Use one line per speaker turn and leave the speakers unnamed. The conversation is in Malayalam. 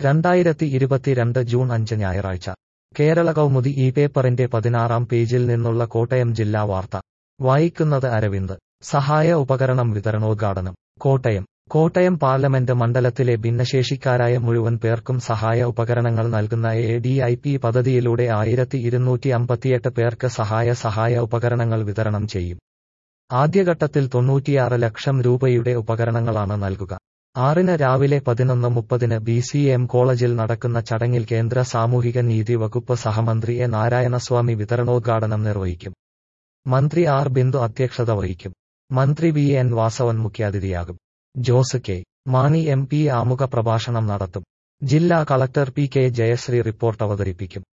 രണ്ടായിരത്തി ഇരുപത്തിരണ്ട് ജൂൺ അഞ്ച് ഞായറാഴ്ച കേരള കൗമുദി ഈ പേപ്പറിന്റെ പതിനാറാം പേജിൽ നിന്നുള്ള കോട്ടയം ജില്ലാ വാർത്ത വായിക്കുന്നത് അരവിന്ദ് സഹായ ഉപകരണം വിതരണോദ്ഘാടനം കോട്ടയം കോട്ടയം പാർലമെന്റ് മണ്ഡലത്തിലെ ഭിന്നശേഷിക്കാരായ മുഴുവൻ പേർക്കും സഹായ ഉപകരണങ്ങൾ നൽകുന്ന എ ഡി ഐ പി പദ്ധതിയിലൂടെ ആയിരത്തി ഇരുന്നൂറ്റി അമ്പത്തിയെട്ട് പേർക്ക് സഹായ സഹായ ഉപകരണങ്ങൾ വിതരണം ചെയ്യും ആദ്യഘട്ടത്തിൽ തൊണ്ണൂറ്റിയാറ് ലക്ഷം രൂപയുടെ ഉപകരണങ്ങളാണ് നൽകുക ആറിന് രാവിലെ പതിനൊന്ന് മുപ്പതിന് ബി സി എം കോളേജിൽ നടക്കുന്ന ചടങ്ങിൽ കേന്ദ്ര സാമൂഹിക നീതി വകുപ്പ് സഹമന്ത്രി എ നാരായണസ്വാമി വിതരണോദ്ഘാടനം നിർവഹിക്കും മന്ത്രി ആർ ബിന്ദു അധ്യക്ഷത വഹിക്കും മന്ത്രി വി എൻ വാസവൻ മുഖ്യാതിഥിയാകും Jose K Mani M P ആമുഖ പ്രഭാഷണം നടത്തും ജില്ലാ collector P K Jayashree report അവതരിപ്പിക്കും